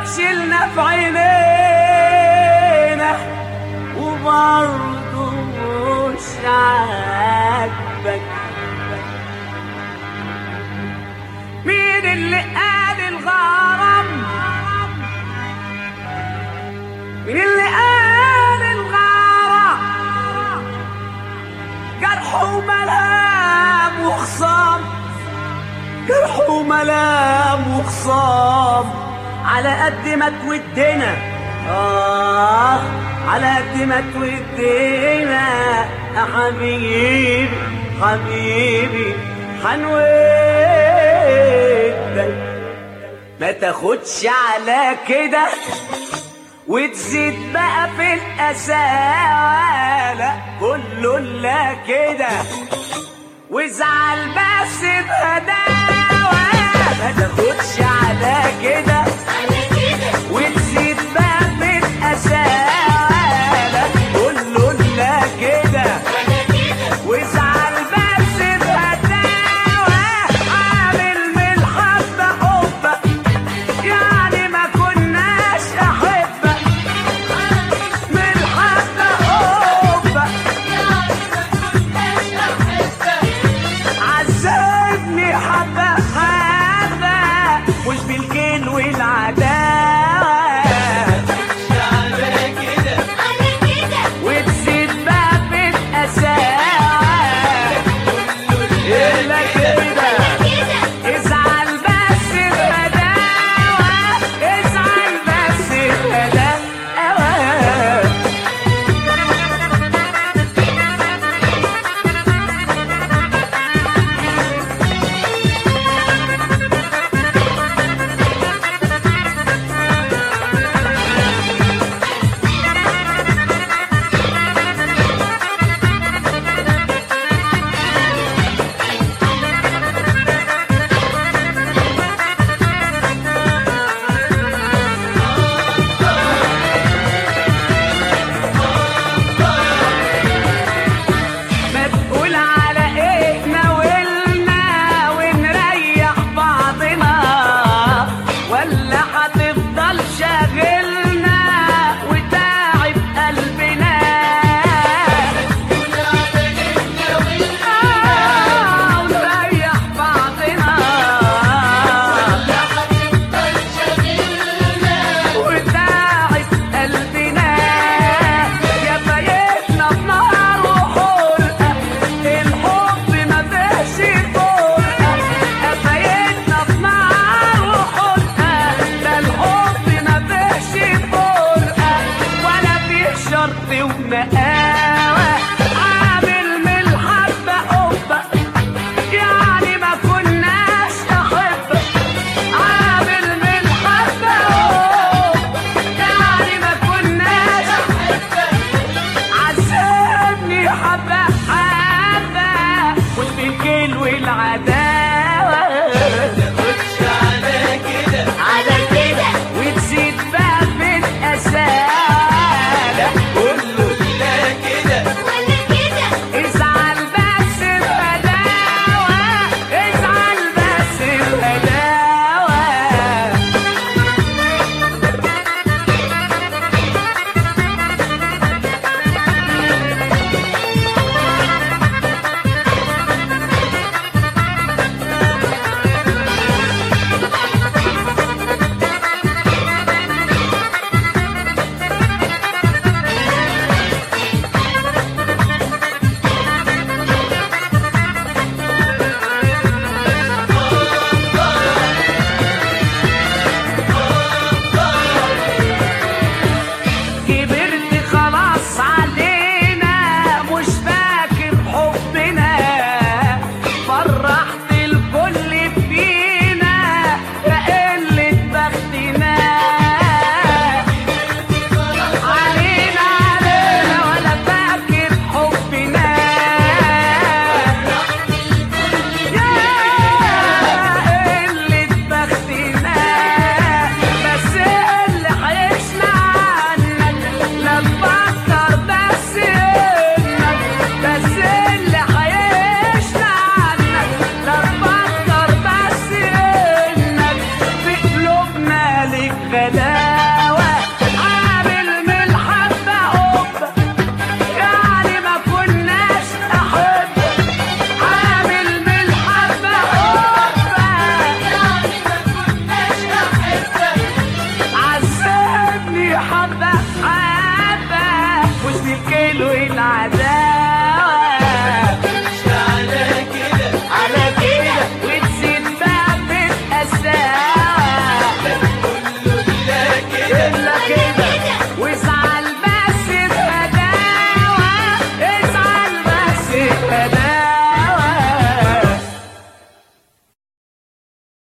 شلنا في عينينا وبرضه مش عاجبك مين اللي قال الغرام مين اللي قال الغرام جرح وملام وخصام جرح وملام وخصام على قد ما تودنا آه على قد ما تودنا يا حبيبي حبيبي حنودك ما تاخدش على كده وتزيد بقى في القساوة لا كله لا كده وازعل بس بهداوة ما تاخدش على كده وتزيد بقى في القساوة لا كله لا كده وازعل بس بهداوة عامل من الحب حبك يعني ما كناش احبك من الحب حبك عذبني حبة حبة مش بالكيل والعدد عليك غلاوة